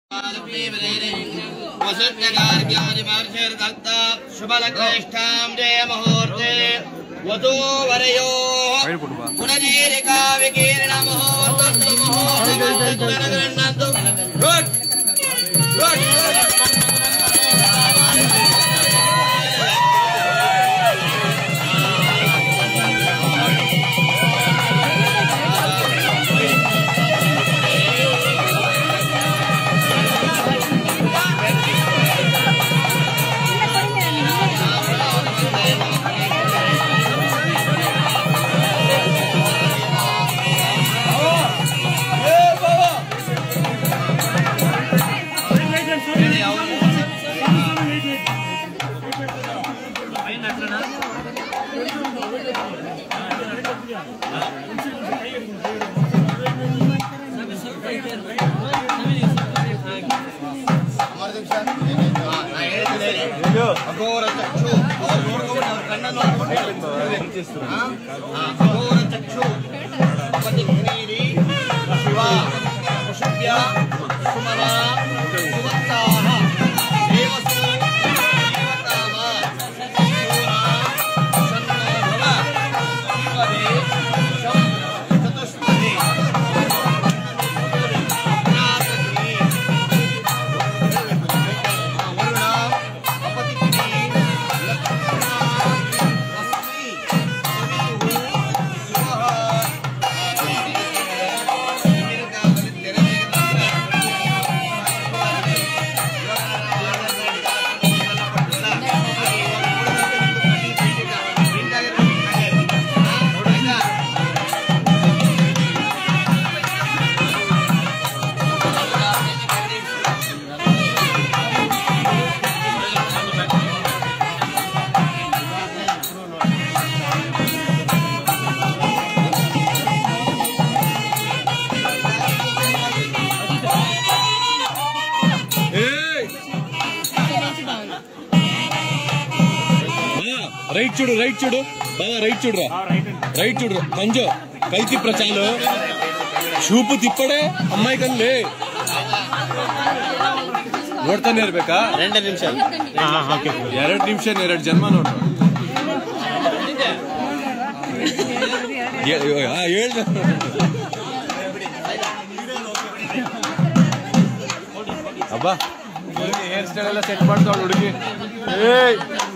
ಶುಭಲಗ್ನೇಷ್ಟಾಂ ಜಯ ಮುಹೂರ್ತೆ ವಧೋ ವರಯೋ ಪುನಜೀರಿಕಾ ವಿಕೀರ್ಣ ಮುಹೂರ್ತ ಮುಹೂರ್ತ good good ಅಘೋರ ಚಕ್ಷು ಅವ್ರು ನೋಡ್ಕೊಂಡು ಅವ್ರ ಕಣ್ಣನ್ನು ನೋಡ್ಕೊಂಡು ಹಾ? ಹಾ, ಅಘೋರ ಚಕ್ಷು ಪತಿ ನೀರಿ ಶಿವ ಕುಶುಭ್ಯ ಸುಮನ ಸುವತ್ಸಾಹ ದೇವಸು ದೇವತಾಮ ಶೂರ ಸನ್ನೋ ಭವ ಶಿವದೇ ಶಂ ಚತುಷ್ಪದಿ ಜ್ಞಾತಗ್ನಿ ವರುಣ ಅಪತಿಕಿನಿ ಲಕ್ಷ್ಮಣ ಅಸ್ಮಿ ಸವಿತುಃ ಶಿವಃ రైట్ చూడు రైట్ చూడు బాగా రైట్ చూడురా రైట్ చూడు కంజో కై తిప్పరా చాలు ಶೂಪು ತಿಪ್ಪಡೆ ಅಮ್ಮಾಯಿ ಕನ್ಲೆ ನೋಡ್ತಾನೆ ಇರ್ಬೇಕಾ రెండు నిమిషాలు ಎರಡ್ ನಿಮಿಷ ಎರಡ್ ಜನ್ಮ ನೋಡು ಹೇಳ್ದ ಅಬ್ಬಾ ಹೇರ್ ಸ್ಟೈಲ್ ಎಲ್ಲ ಸೆಟ್ ಮಾಡ್ತಾವಳು ಹುಡುಗಿ ಏಯ್